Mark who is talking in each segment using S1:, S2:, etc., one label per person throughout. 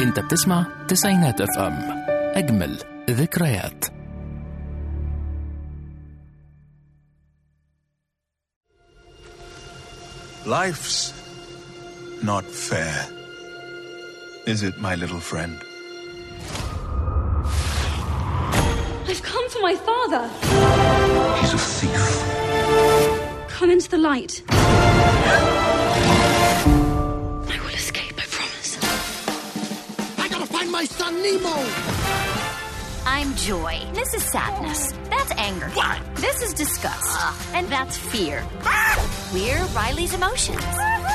S1: انت بتسمع تسعينات اف ام اجمل ذكريات
S2: Life's not fair. Is it, my little friend?
S3: I've come for my father.
S2: He's a thief.
S3: Come into the light. I will escape, I promise.
S4: I gotta find my son Nemo!
S5: I'm joy. This is sadness. That's anger.
S4: What?
S5: This is disgust. and that's fear. We're Riley's emotions.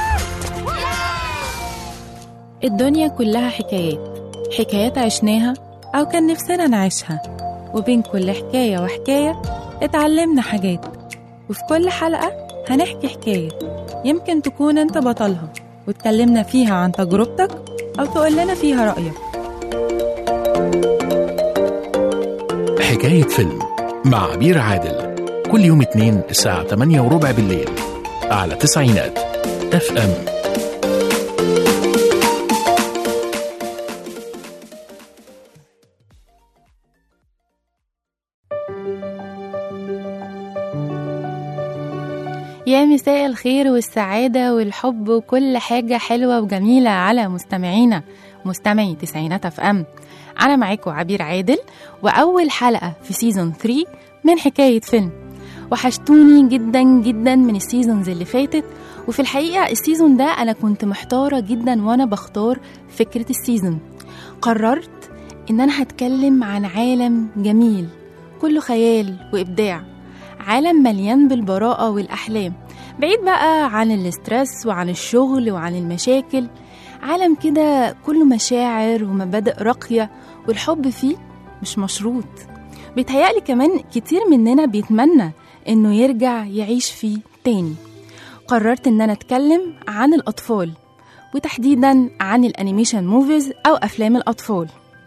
S6: الدنيا كلها حكايات حكايات عشناها أو كان نفسنا نعيشها وبين كل حكاية وحكاية اتعلمنا حاجات وفي كل حلقة هنحكي حكاية يمكن تكون انت بطلها واتكلمنا فيها عن تجربتك أو تقول لنا فيها رأيك
S1: حكاية فيلم مع عبير عادل كل يوم اثنين الساعة 8 وربع بالليل على تسعينات اف ام
S6: يا مساء الخير والسعادة والحب وكل حاجة حلوة وجميلة على مستمعينا مستمعي تسعينات اف ام أنا معاكم عبير عادل وأول حلقة في سيزون 3 من حكاية فيلم وحشتوني جدا جدا من السيزونز اللي فاتت وفي الحقيقة السيزون ده أنا كنت محتارة جدا وأنا بختار فكرة السيزون قررت إن أنا هتكلم عن عالم جميل كله خيال وإبداع عالم مليان بالبراءة والأحلام بعيد بقى عن الاسترس وعن الشغل وعن المشاكل عالم كده كله مشاعر ومبادئ راقية والحب فيه مش مشروط بيتهيألي كمان كتير مننا بيتمنى إنه يرجع يعيش فيه تاني قررت إن أنا أتكلم عن الأطفال وتحديدا عن الأنيميشن موفيز أو أفلام الأطفال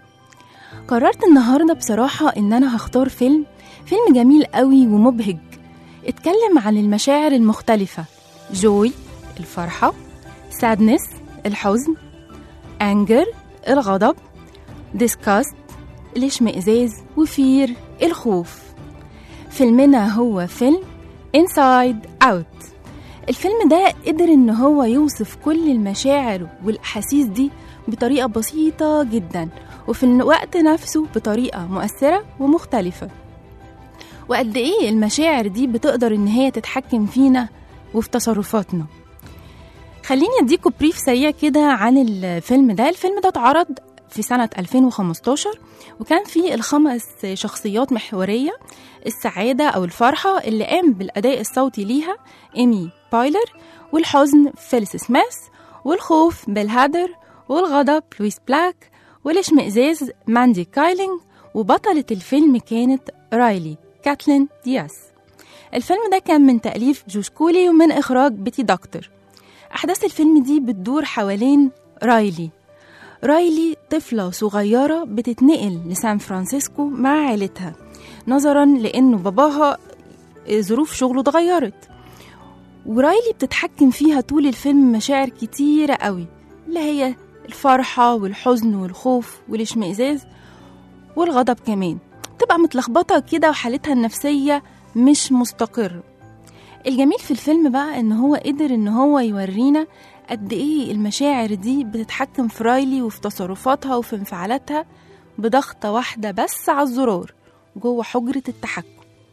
S6: قررت النهاردة بصراحة إن أنا هختار فيلم فيلم جميل قوي ومبهج اتكلم عن المشاعر المختلفة جوي الفرحة سادنس الحزن أنجر الغضب ديسكاست الاشمئزاز وفير الخوف فيلمنا هو فيلم Inside Out الفيلم ده قدر ان هو يوصف كل المشاعر والاحاسيس دي بطريقة بسيطة جدا وفي الوقت نفسه بطريقة مؤثرة ومختلفة وقد ايه المشاعر دي بتقدر ان هي تتحكم فينا وفي تصرفاتنا خليني اديكم بريف سريع كده عن الفيلم ده الفيلم ده اتعرض في سنة 2015 وكان فيه الخمس شخصيات محورية السعادة أو الفرحة اللي قام بالأداء الصوتي ليها إيمي بايلر والحزن فيلس سميث والخوف بيل هادر والغضب لويس بلاك والاشمئزاز ماندي كايلينج وبطلة الفيلم كانت رايلي كاتلين دياس الفيلم ده كان من تأليف جوش كولي ومن إخراج بيتي دكتور أحداث الفيلم دي بتدور حوالين رايلي رايلي طفلة صغيرة بتتنقل لسان فرانسيسكو مع عيلتها نظرا لأنه باباها ظروف شغله اتغيرت ورايلي بتتحكم فيها طول الفيلم مشاعر كتيرة قوي اللي هي الفرحة والحزن والخوف والاشمئزاز والغضب كمان بتبقى متلخبطة كده وحالتها النفسية مش مستقر الجميل في الفيلم بقى ان هو قدر ان هو يورينا قد ايه المشاعر دي بتتحكم في رايلي وفي تصرفاتها وفي انفعالاتها بضغطة واحدة بس على الزرار جوه حجرة التحكم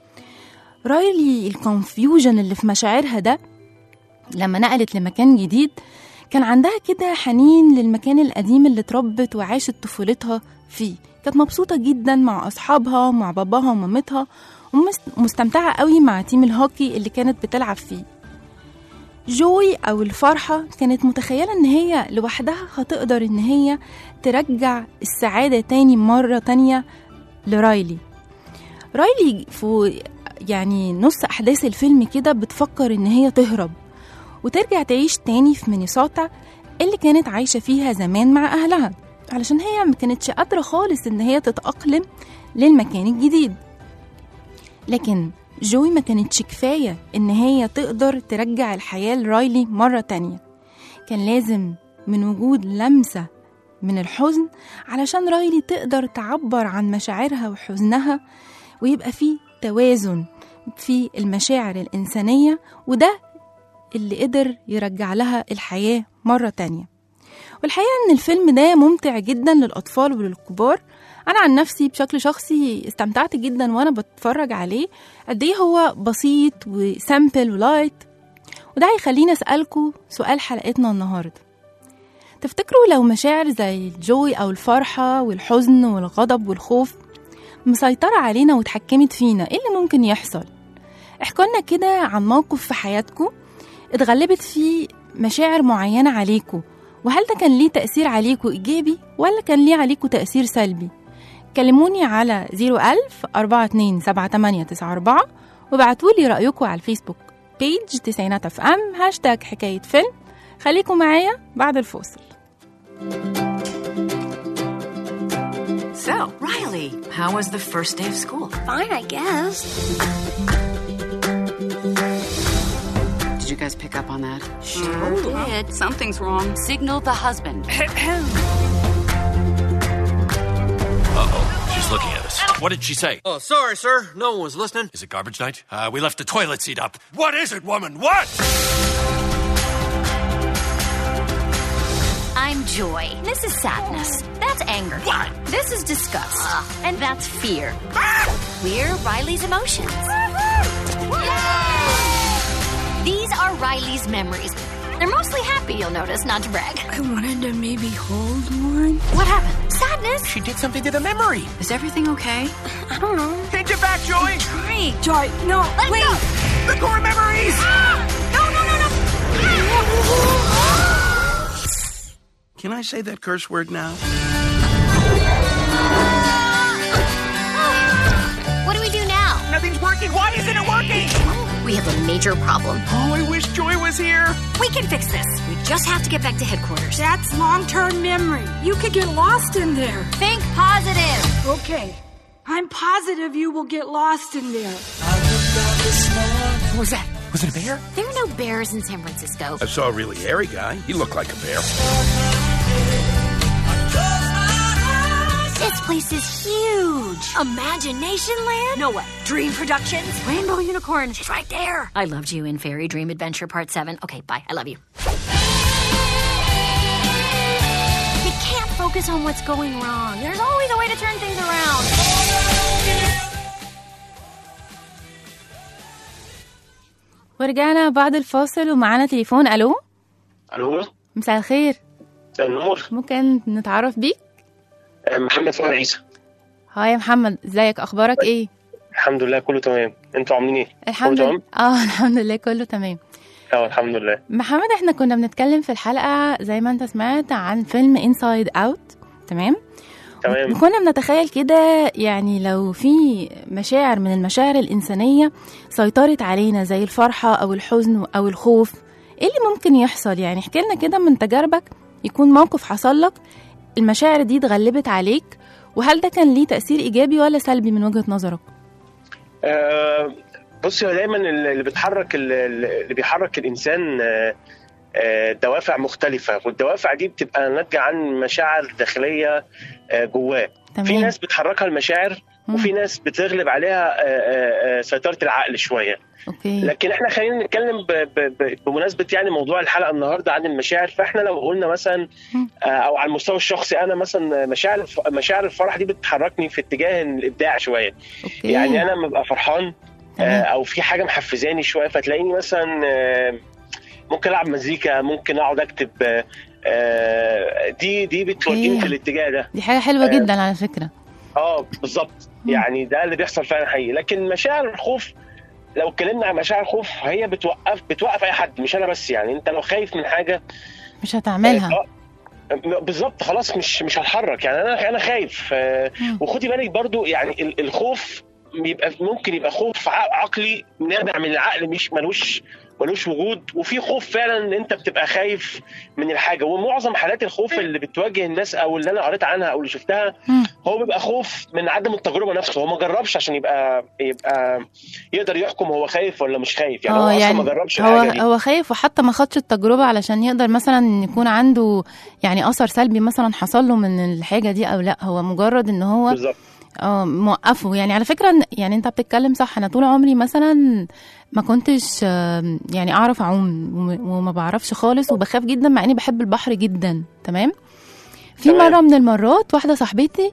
S6: رايلي الكونفيوجن اللي في مشاعرها ده لما نقلت لمكان جديد كان عندها كده حنين للمكان القديم اللي اتربت وعاشت طفولتها فيه كانت مبسوطة جدا مع أصحابها ومع باباها ومامتها ومستمتعة قوي مع تيم الهوكي اللي كانت بتلعب فيه جوي أو الفرحة كانت متخيلة إن هي لوحدها هتقدر إن هي ترجع السعادة تاني مرة تانية لرايلي رايلي في يعني نص أحداث الفيلم كده بتفكر إن هي تهرب وترجع تعيش تاني في مينيسوتا اللي كانت عايشة فيها زمان مع أهلها علشان هي ما كانتش قادرة خالص إن هي تتأقلم للمكان الجديد لكن جوي ما كانتش كفاية إن هي تقدر ترجع الحياة لرايلي مرة تانية كان لازم من وجود لمسة من الحزن علشان رايلي تقدر تعبر عن مشاعرها وحزنها ويبقى في توازن في المشاعر الإنسانية وده اللي قدر يرجع لها الحياة مرة تانية والحقيقة إن الفيلم ده ممتع جدا للأطفال وللكبار أنا عن نفسي بشكل شخصي استمتعت جدا وأنا بتفرج عليه قد إيه هو بسيط وسامبل ولايت وده هيخليني أسألكوا سؤال حلقتنا النهاردة تفتكروا لو مشاعر زي الجوي أو الفرحة والحزن والغضب والخوف مسيطرة علينا واتحكمت فينا إيه اللي ممكن يحصل؟ احكوا لنا كده عن موقف في حياتكم اتغلبت فيه مشاعر معينة عليكم وهل ده كان ليه تأثير عليكم إيجابي ولا كان ليه عليكم تأثير سلبي؟ كلموني على 01000 427 وابعتولي رأيكم على الفيسبوك بيج تسعينات اف ام هاشتاج حكاية فيلم خليكم معايا بعد الفاصل
S7: So, Riley, how was the first day of school?
S5: Fine, I guess.
S7: Did you guys pick up on that?
S5: Sure did.
S7: Something's wrong.
S5: Signal the husband.
S1: She's looking at us. What did she say?
S8: Oh, sorry, sir. No one was listening.
S1: Is it garbage night? Uh, we left the toilet seat up. What is it, woman? What?
S5: I'm joy. This is sadness. That's anger.
S1: What?
S5: This is disgust. And that's fear. We're Riley's emotions. These are Riley's memories. They're mostly happy, you'll notice, not to brag.
S3: I wanted to maybe hold one.
S5: What happened? Sadness?
S8: She did something to the memory.
S7: Is everything okay?
S3: I don't know.
S8: Take it back, Joey.
S3: Hey, Joy, no,
S5: Let
S3: wait.
S5: go!
S8: The core memories.
S5: No, no, no, no!
S8: Can I say that curse word now?
S5: What do we do now?
S8: Nothing's working. Why isn't it working?
S5: We have a major problem.
S8: Oh, I wish Joy was here.
S5: We can fix this. We just have to get back to headquarters.
S3: That's long-term memory. You could get lost in there.
S5: Think positive.
S3: Okay. I'm positive you will get lost in there.
S8: What was that? Was it a bear?
S5: There are no bears in San Francisco.
S2: I saw a really hairy guy. He looked like a bear.
S5: This place is huge. Imagination Land? No way. Dream Productions? Rainbow Unicorn? She's right there. I loved you in Fairy Dream Adventure Part 7. Okay, bye. I love you. You can't focus on what's going wrong. There's always a way to turn things around.
S6: ورجعنا بعد الفاصل ومعانا تليفون الو
S9: الو
S6: مساء الخير
S9: مساء النور
S6: ممكن نتعرف بيك
S9: آه، محمد فؤاد عيسى
S6: هاي يا محمد ازيك اخبارك ايه
S9: الحمد لله كله تمام انتوا عاملين ايه
S6: الحمد
S9: كله
S6: لله اه الحمد لله كله تمام
S9: اه الحمد لله
S6: محمد احنا كنا بنتكلم في الحلقه زي ما انت سمعت عن فيلم انسايد اوت تمام
S9: تمام
S6: كنا بنتخيل كده يعني لو في مشاعر من المشاعر الإنسانية سيطرت علينا زي الفرحة أو الحزن أو الخوف إيه اللي ممكن يحصل يعني احكي لنا كده من تجاربك يكون موقف حصل لك المشاعر دي اتغلبت عليك وهل ده كان ليه تأثير إيجابي ولا سلبي من وجهة نظرك؟
S9: آه بصي هو دايما اللي بتحرك اللي بيحرك الانسان آه، آه، دوافع مختلفه والدوافع دي بتبقى ناتجه عن مشاعر داخليه آه، جواه في
S6: تمام
S9: ناس بتحركها المشاعر
S6: مم.
S9: وفي ناس بتغلب عليها آه، آه، آه، سيطره العقل شويه
S6: أوكي
S9: لكن احنا خلينا نتكلم ب... ب... ب... بمناسبه يعني موضوع الحلقه النهارده عن المشاعر فاحنا لو قلنا مثلا
S6: مم.
S9: آه، او على المستوى الشخصي انا مثلا مشاعر الف- مشاعر الفرح دي بتحركني في اتجاه الابداع شويه
S6: أوكي
S9: يعني انا لما ببقى فرحان آه،
S6: تمام.
S9: او في حاجه محفزاني شويه فتلاقيني مثلا آه، ممكن العب مزيكا ممكن اقعد اكتب آه، آه، دي دي بتوديني
S6: أوكي.
S9: في الاتجاه ده
S6: دي حاجة حلوة
S9: آه.
S6: جدا على فكرة
S9: اه بالظبط
S6: مم.
S9: يعني ده اللي بيحصل فعلا حقيقي لكن مشاعر الخوف لو اتكلمنا عن مشاعر الخوف هي بتوقف بتوقف اي حد مش انا بس يعني انت لو خايف من حاجه
S6: مش هتعملها
S9: آه، بالظبط خلاص مش مش هتحرك يعني انا انا خايف آه،
S6: مم.
S9: وخدي بالك برضو يعني ال- الخوف بيبقى ممكن يبقى خوف ع- عقلي نابع من العقل مش ملوش ملوش وجود وفي خوف فعلا ان انت بتبقى خايف من الحاجه ومعظم حالات الخوف اللي بتواجه الناس او اللي انا قريت عنها او اللي شفتها
S6: مم.
S9: هو بيبقى خوف من عدم التجربه نفسه هو ما جربش عشان يبقى يبقى يقدر يحكم هو خايف ولا مش خايف يعني هو
S6: اه
S9: اصلا ما جربش
S6: هو
S9: الحاجه دي
S6: هو خايف وحتى ما خدش التجربه علشان يقدر مثلا يكون عنده يعني اثر سلبي مثلا حصل له من الحاجه دي او لا هو مجرد ان هو
S9: بالظبط
S6: اه موقفه يعني على فكره إن- يعني انت بتتكلم صح انا طول عمري مثلا ما كنتش آم، يعني اعرف اعوم وم- وما بعرفش خالص وبخاف جدا مع اني بحب البحر جدا تمام في
S9: تمام.
S6: مره من المرات واحده صاحبتي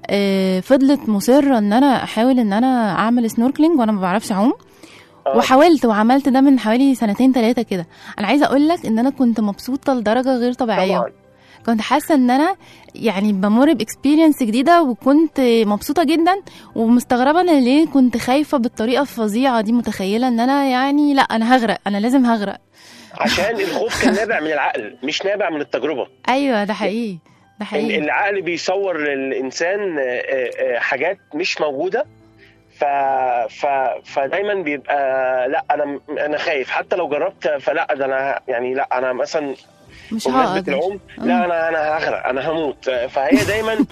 S6: آه، فضلت مصره ان انا احاول ان انا اعمل سنوركلينج وانا ما بعرفش اعوم
S9: آه.
S6: وحاولت وعملت ده من حوالي سنتين ثلاثه كده انا عايزه اقول لك ان انا كنت مبسوطه لدرجه غير طبيعيه
S9: طبعا
S6: كنت حاسه ان انا يعني بمر باكسبيرينس جديده وكنت مبسوطه جدا ومستغربه انا ليه كنت خايفه بالطريقه الفظيعه دي متخيله ان انا يعني لا انا هغرق انا لازم هغرق
S9: عشان الخوف كان نابع من العقل مش نابع من التجربه
S6: ايوه ده حقيقي ده
S9: ال-
S6: حقيقي
S9: العقل بيصور للانسان آه، آه، آه، حاجات مش موجوده ف... ف... فدايما بيبقى لا انا انا خايف حتى لو جربت فلا ده انا يعني لا انا مثلا
S6: مش
S9: بمناسبه
S6: هقدر
S9: العوم
S6: مم.
S9: لا انا انا هغرق انا هموت فهي دايما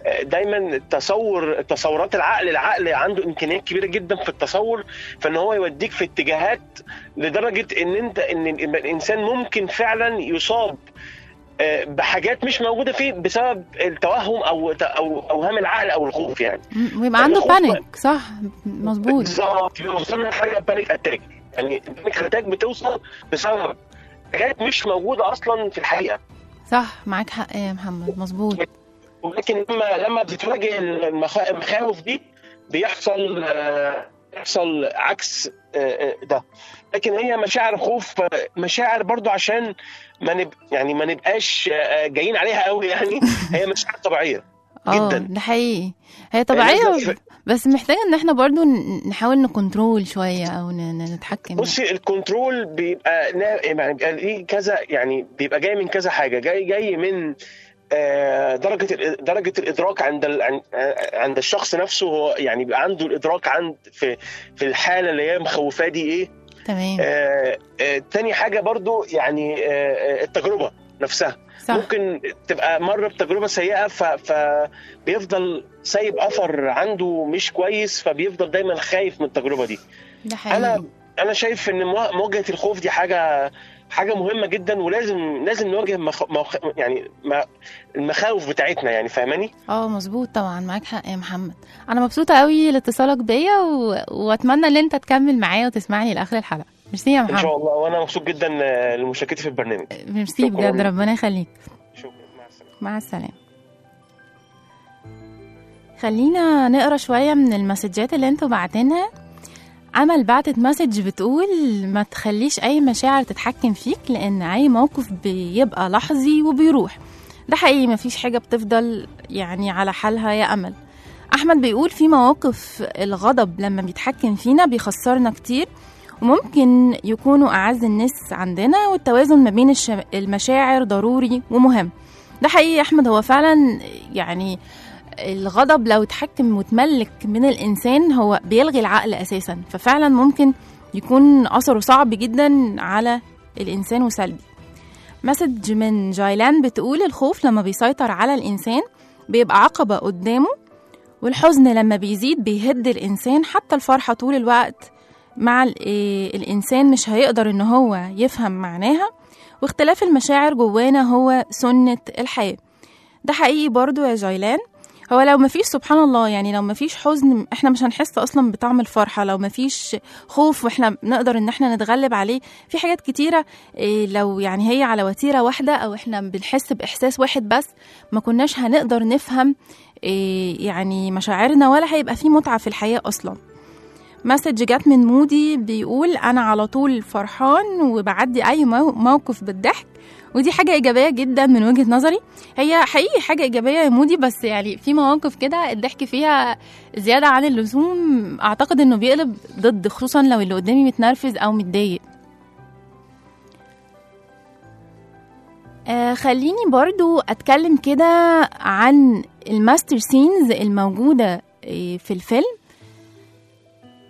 S9: دايما تصور تصورات العقل العقل عنده امكانيات كبيره جدا في التصور فان هو يوديك في اتجاهات لدرجه ان انت ان الانسان ممكن فعلا يصاب آه، بحاجات مش موجوده فيه بسبب التوهم او او اوهام العقل او الخوف يعني
S6: م- ويبقى عنده
S9: الخوف
S6: بانيك صح مظبوط
S9: بالظبط وصلنا لحاجه بانيك اتاك يعني البانيك اتاك بتوصل بسبب حاجات مش موجوده اصلا في الحقيقه
S6: صح معاك حق يا محمد مظبوط
S9: ولكن لما لما بتواجه المخا- المخاوف دي بيحصل آه، بيحصل عكس آه، آه، ده لكن هي مشاعر خوف آه، مشاعر برضو عشان ما نب يعني ما نبقاش آه، جايين عليها قوي يعني هي مشاعر طبيعيه
S6: اه
S9: جدا
S6: ده حقيقي هي طبيعيه
S9: لازم-
S6: بس محتاجه ان احنا برضو ن- نحاول نكنترول شويه او ن- ن- نتحكم
S9: بصي الكنترول بيبقى نا- يعني بيبقى ليه كذا يعني بيبقى جاي من كذا حاجه جاي جاي من آه، درجه ال- درجه الادراك عند ال- عن- آه، عند الشخص نفسه هو يعني بيبقى عنده الادراك عند في في الحاله اللي هي مخوفاه دي ايه
S6: تمام
S9: آه، آه، تاني حاجه برضو يعني آه، آه، التجربه نفسها
S6: صح
S9: ممكن تبقى مر بتجربه سيئه ف- فبيفضل سايب اثر عنده مش كويس فبيفضل دايما خايف من التجربه دي
S6: ده حقيقي
S9: انا انا شايف ان موا- مواجهه الخوف دي حاجه حاجه مهمه جدا ولازم لازم نواجه مخ... مخ... يعني ما... المخاوف بتاعتنا يعني فاهماني
S6: اه مظبوط طبعا معاك حق يا محمد انا مبسوطه قوي لاتصالك بيا و... واتمنى ان انت تكمل معايا وتسمعني لاخر الحلقه ميرسي يا
S9: ان شاء
S6: محمد
S9: الله وانا مبسوط جدا آه، لمشاركتي في البرنامج
S6: ميرسي
S9: شكراً.
S6: بجد ربنا يخليك
S9: شكرا مع السلامه
S6: مع السلامه خلينا نقرا شويه من المسجات اللي انتوا بعتينها امل بعتت مسج بتقول ما تخليش اي مشاعر تتحكم فيك لان اي موقف بيبقى لحظي وبيروح ده حقيقي مفيش حاجه بتفضل يعني على حالها يا امل احمد بيقول في مواقف الغضب لما بيتحكم فينا بيخسرنا كتير وممكن يكونوا اعز الناس عندنا والتوازن ما بين الش- المشاعر ضروري ومهم ده حقيقي يا احمد هو فعلا يعني الغضب لو اتحكم وتملك من الانسان هو بيلغي العقل اساسا ففعلا ممكن يكون اثره صعب جدا على الانسان وسلبي مسج من جايلان بتقول الخوف لما بيسيطر على الانسان بيبقى عقبه قدامه والحزن لما بيزيد بيهد الانسان حتى الفرحه طول الوقت مع ال- إيه، الانسان مش هيقدر ان هو يفهم معناها واختلاف المشاعر جوانا هو سنه الحياه ده حقيقي برضو يا جايلان هو لو مفيش سبحان الله يعني لو مفيش حزن احنا مش هنحس اصلا بطعم الفرحه لو مفيش خوف واحنا نقدر ان احنا نتغلب عليه في حاجات كتيره إيه لو يعني هي على وتيره واحده او احنا بنحس باحساس واحد بس ما كناش هنقدر نفهم إيه يعني مشاعرنا ولا هيبقى في متعه في الحياه اصلا مسج جات من مودي بيقول انا على طول فرحان وبعدي اي مو- موقف بالضحك ودي حاجة إيجابية جدا من وجهة نظري هي حقيقي حاجة إيجابية يا مودي بس يعني في مواقف كده الضحك فيها زيادة عن اللزوم أعتقد إنه بيقلب ضد خصوصا لو اللي قدامي متنرفز أو متضايق آه خليني برضو أتكلم كده عن الماستر سينز الموجودة آه، في الفيلم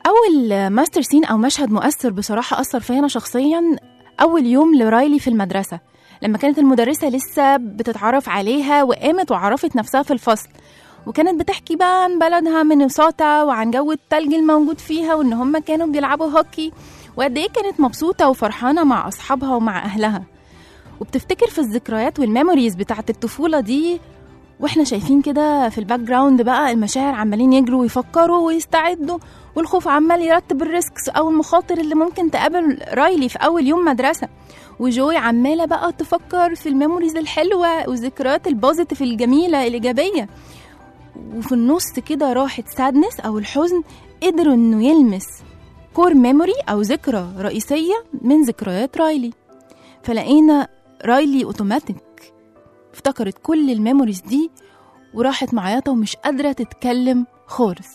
S6: اول ماستر سين او مشهد مؤثر بصراحه اثر فيا انا شخصيا اول يوم لرايلي في المدرسه لما كانت المدرسه لسه بتتعرف عليها وقامت وعرفت نفسها في الفصل وكانت بتحكي بقى عن بلدها مينيسوتا وعن جو التلج الموجود فيها وان هم كانوا بيلعبوا هوكي وقد ايه كانت مبسوطه وفرحانه مع اصحابها ومع اهلها وبتفتكر في الذكريات والميموريز بتاعت الطفوله دي واحنا شايفين كده في الباك جراوند بقى المشاعر عمالين يجروا ويفكروا ويستعدوا والخوف عمال يرتب الريسكس او المخاطر اللي ممكن تقابل رايلي في اول يوم مدرسه وجوي عماله بقى تفكر في الميموريز الحلوه والذكريات البوزيتيف الجميله الايجابيه وفي النص كده راحت سادنس او الحزن قدر انه يلمس كور ميموري او ذكرى رئيسيه من ذكريات رايلي فلقينا رايلي اوتوماتيك افتكرت كل الميموريز دي وراحت معيطة ومش قادرة تتكلم خالص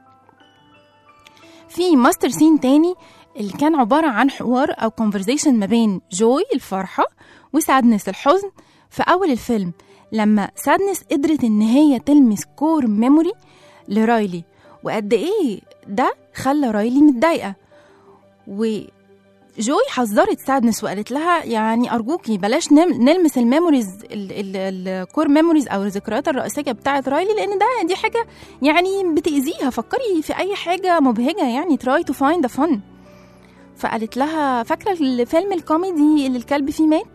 S6: في ماستر سين تاني اللي كان عبارة عن حوار أو conversation ما بين جوي الفرحة وسادنس الحزن في أول الفيلم لما سادنس قدرت إن هي تلمس كور ميموري لرايلي وقد إيه ده خلى رايلي متضايقة وجوي حذرت سادنس وقالت لها يعني أرجوكي بلاش نم- نلمس الميموريز الكور ميموريز أو الذكريات الرئيسية بتاعة رايلي لأن ده دي حاجة يعني بتأذيها فكري في أي حاجة مبهجة يعني try to find a fun فقالت لها فاكرة الفيلم الكوميدي اللي الكلب فيه مات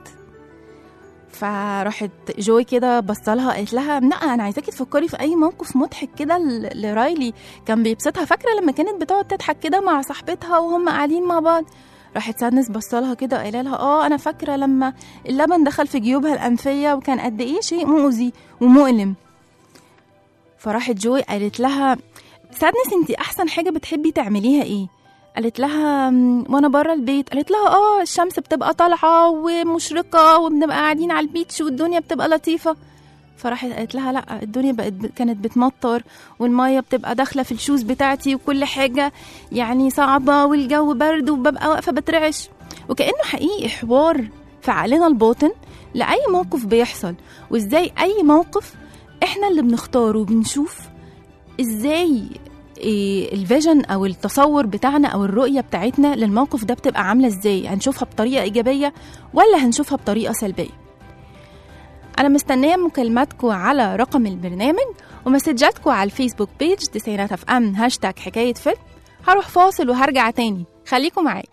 S6: فراحت جوي كده بصلها قالت لها لا انا عايزاكي تفكري في اي موقف مضحك كده ل- لرايلي كان بيبسطها فاكره لما كانت بتقعد تضحك كده مع صاحبتها وهم قاعدين مع بعض راحت سادنس بصلها كده قايله لها اه انا فاكره لما اللبن دخل في جيوبها الانفيه وكان قد ايه شيء مؤذي ومؤلم فراحت جوي قالت لها سادنس انت احسن حاجه بتحبي تعمليها ايه قالت لها "مم، وانا بره البيت قالت لها اه الشمس بتبقى طالعه ومشرقه وبنبقى قاعدين على البيتش والدنيا بتبقى لطيفه فراحت قالت لها لا الدنيا بقت كانت بتمطر والميه بتبقى داخله في الشوز بتاعتي وكل حاجه يعني صعبه والجو برد وببقى واقفه بترعش وكانه حقيقي حوار في عقلنا الباطن لاي موقف بيحصل وازاي اي موقف احنا اللي بنختاره وبنشوف ازاي إيه الفيجن او التصور بتاعنا او الرؤيه بتاعتنا للموقف ده بتبقى عامله ازاي هنشوفها بطريقه ايجابيه ولا هنشوفها بطريقه سلبيه انا مستنيه مكالماتكم على رقم البرنامج ومسجاتكم على الفيسبوك بيج تسعينات اف ام هاشتاج حكايه فيلم هروح فاصل وهرجع تاني خليكم معايا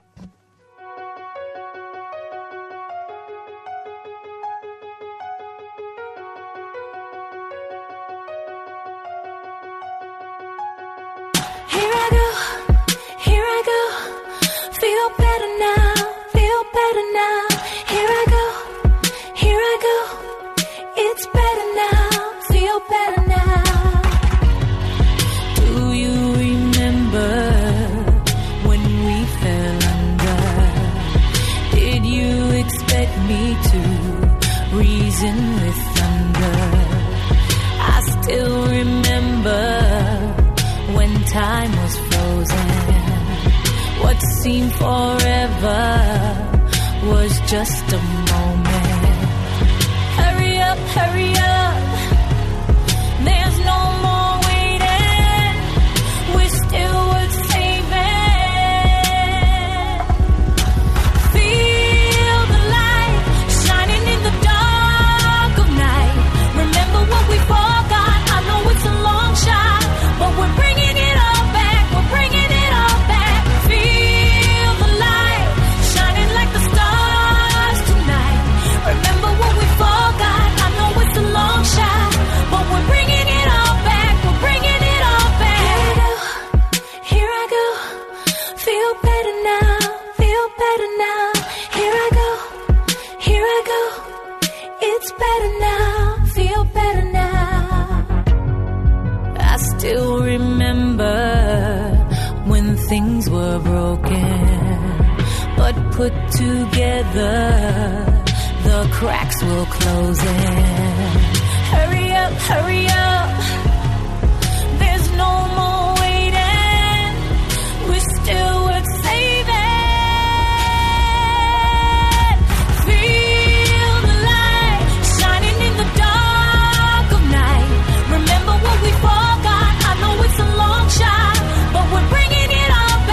S10: Here I go, here I go. Feel better now, feel better now. Here I go, here I go. It's better now, feel better now. Do you remember when we fell under? Did you expect me to reason with thunder? I still remember when time was frozen. What seemed forever was just a moment. Hurry up, hurry up. There's no more waiting. We're still worth saving. Feel the light shining in the dark of night. Remember what we forgot. I know it's a long shot, but we're bringing it all back. We're bringing it all back. Feel the light shining like the stars tonight. Remember what we forgot. I know it's a long shot, but we're bringing it all back. We're bringing it all back. Here I go. Feel better now. Feel better now. Here I go. Here I go. It's better now. Feel better now. I still remember when things were broken, but put together, the cracks will close in. Hurry up, hurry up. There's no more waiting. We're still worth saving. Feel the light shining in the dark of night. Remember what we forgot. I know it's a long shot, but we're bringing it all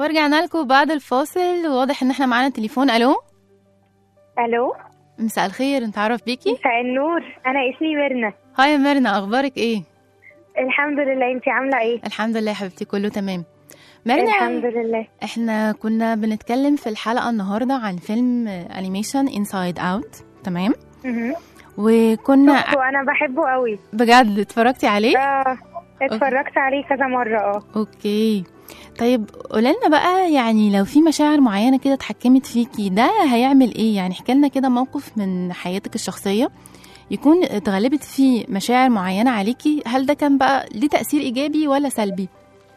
S6: ورجعنا لكم بعد الفاصل وواضح ان احنا معانا تليفون الو
S11: الو
S6: مساء الخير نتعرف بيكي
S11: مساء النور انا اسمي ميرنا
S6: هاي يا ميرنا اخبارك ايه
S11: الحمد لله انت عامله ايه
S6: الحمد لله يا حبيبتي كله تمام ميرنا
S11: الحمد لله
S6: احنا كنا بنتكلم في الحلقه النهارده عن فيلم انيميشن انسايد اوت تمام
S11: مهم.
S6: وكنا
S11: شفته انا بحبه قوي
S6: بجد اتفرجتي عليه
S11: اه اتفرجت عليه كذا مره اه
S6: اوكي طيب قولي لنا بقى يعني لو في مشاعر معينه كده اتحكمت فيكي ده هيعمل ايه يعني احكي لنا كده موقف من حياتك الشخصيه يكون اتغلبت فيه مشاعر معينه عليكي هل ده كان بقى ليه تاثير ايجابي ولا سلبي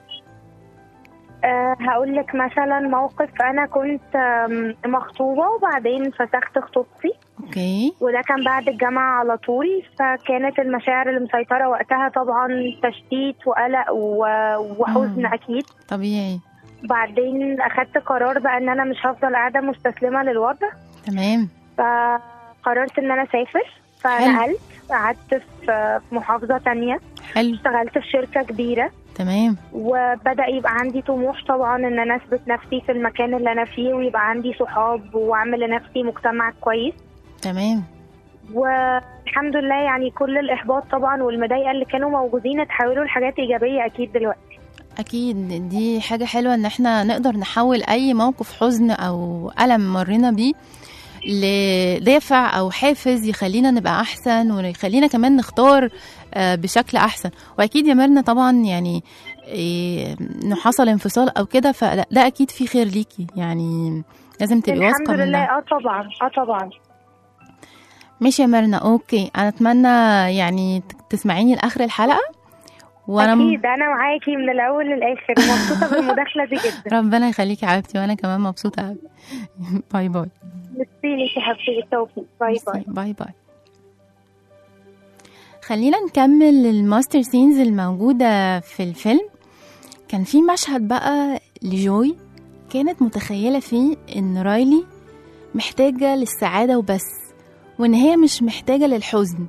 S11: أه هقول لك مثلا موقف انا كنت آم، مخطوبه وبعدين فسخت خطوبتي
S6: اوكي
S11: وده كان بعد الجامعه على طول فكانت المشاعر اللي مسيطره وقتها طبعا تشتيت وقلق و- وحزن
S6: مم.
S11: اكيد
S6: طبيعي
S11: بعدين اخدت قرار بقى ان انا مش هفضل قاعده مستسلمه للوضع
S6: تمام
S11: فقررت ان انا اسافر فنقلت قعدت في في محافظه تانية
S6: حلو
S11: اشتغلت في شركه كبيره
S6: تمام
S11: وبدا يبقى عندي طموح طبعا ان انا اثبت نفسي في المكان اللي انا فيه ويبقى عندي صحاب واعمل لنفسي مجتمع كويس
S6: تمام
S11: والحمد لله يعني كل الاحباط طبعا والمضايقه اللي كانوا موجودين اتحولوا لحاجات ايجابيه اكيد دلوقتي
S6: اكيد دي حاجه حلوه ان احنا نقدر نحول اي موقف حزن او الم مرينا بيه لدافع او حافز يخلينا نبقى احسن ويخلينا كمان نختار آه، بشكل احسن واكيد يا مرنا طبعا يعني إيه، انه حصل انفصال او كده فلا ده اكيد في خير ليكي يعني لازم تبقي واثقه
S11: الحمد
S6: من
S11: لله
S6: ده
S11: اه طبعا اه طبعا
S6: ماشي يا مرنا اوكي انا اتمنى يعني ت- تسمعيني لاخر الحلقه وانا م-
S11: اكيد انا معاكي من الاول للاخر ومبسوطه بالمداخله دي جدا
S6: ربنا يخليكي يا حبيبتي وانا كمان مبسوطه قوي باي باي
S11: ميرسي ليكي حبيبتي بالتوفيق باي باي
S6: باي باي خلينا نكمل الماستر سينز الموجودة في الفيلم كان في مشهد بقى لجوي كانت متخيلة فيه إن رايلي محتاجة للسعادة وبس وإن هي مش محتاجة للحزن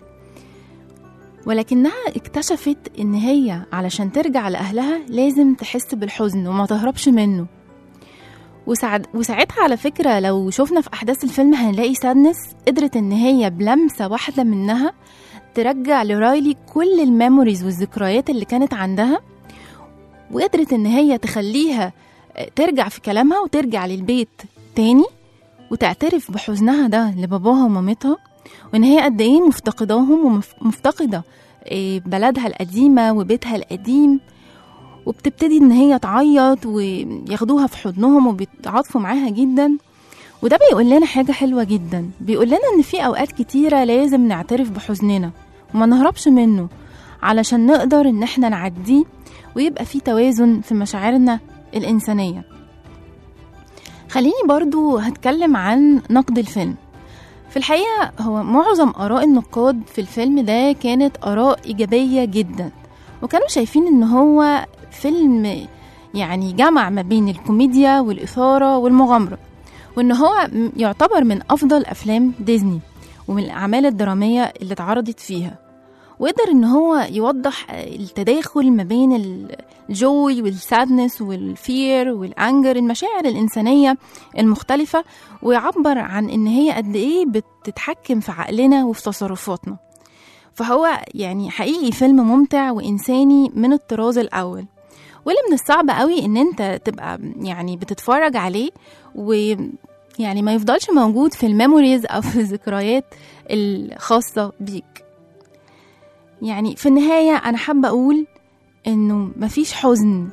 S6: ولكنها اكتشفت إن هي علشان ترجع لأهلها لازم تحس بالحزن وما تهربش منه وساعد وساعتها على فكرة لو شفنا في أحداث الفيلم هنلاقي سادنس قدرت إن هي بلمسة واحدة منها ترجع لرايلي كل الميموريز والذكريات اللي كانت عندها وقدرت إن هي تخليها ترجع في كلامها وترجع للبيت تاني وتعترف بحزنها ده لباباها ومامتها وإن هي قد إيه مفتقداهم ومفتقدة بلدها القديمة وبيتها القديم وبتبتدي ان هي تعيط وياخدوها في حضنهم وبيتعاطفوا معاها جدا وده بيقول لنا حاجة حلوة جدا بيقول لنا ان في اوقات كتيرة لازم نعترف بحزننا وما نهربش منه علشان نقدر ان احنا نعديه ويبقى في توازن في مشاعرنا الإنسانية خليني برضو هتكلم عن نقد الفيلم في الحقيقة هو معظم آراء النقاد في الفيلم ده كانت آراء إيجابية جدا وكانوا شايفين ان هو فيلم يعني جمع ما بين الكوميديا والإثارة والمغامرة وإن هو يعتبر من أفضل أفلام ديزني ومن الأعمال الدرامية اللي اتعرضت فيها وقدر إن هو يوضح التداخل ما بين الجوي والسادنس والفير والأنجر المشاعر الإنسانية المختلفة ويعبر عن إن هي قد إيه بتتحكم في عقلنا وفي تصرفاتنا فهو يعني حقيقي فيلم ممتع وإنساني من الطراز الأول واللي من الصعب قوي ان انت تبقى يعني بتتفرج عليه ويعني ما يفضلش موجود في الميموريز او في الذكريات الخاصة بيك يعني في النهاية انا حابة اقول انه مفيش حزن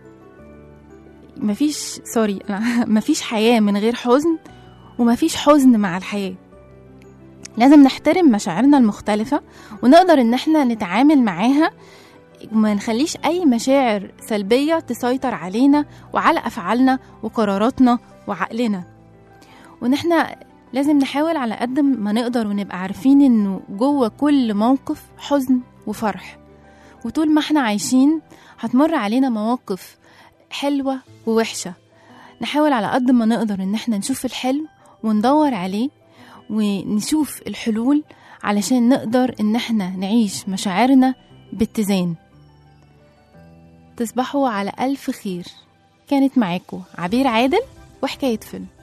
S6: مفيش سوري مفيش حياة من غير حزن ومفيش حزن مع الحياة لازم نحترم مشاعرنا المختلفة ونقدر ان احنا نتعامل معاها وما نخليش أي مشاعر سلبية تسيطر علينا وعلى أفعالنا وقراراتنا وعقلنا وإن احنا لازم نحاول على قد ما نقدر ونبقى عارفين إنه جوه كل موقف حزن وفرح وطول ما احنا عايشين هتمر علينا مواقف حلوة ووحشة نحاول على قد ما نقدر إن احنا نشوف الحلو وندور عليه ونشوف الحلول علشان نقدر إن احنا نعيش مشاعرنا باتزان تصبحوا على ألف خير كانت معاكم عبير عادل وحكاية فيلم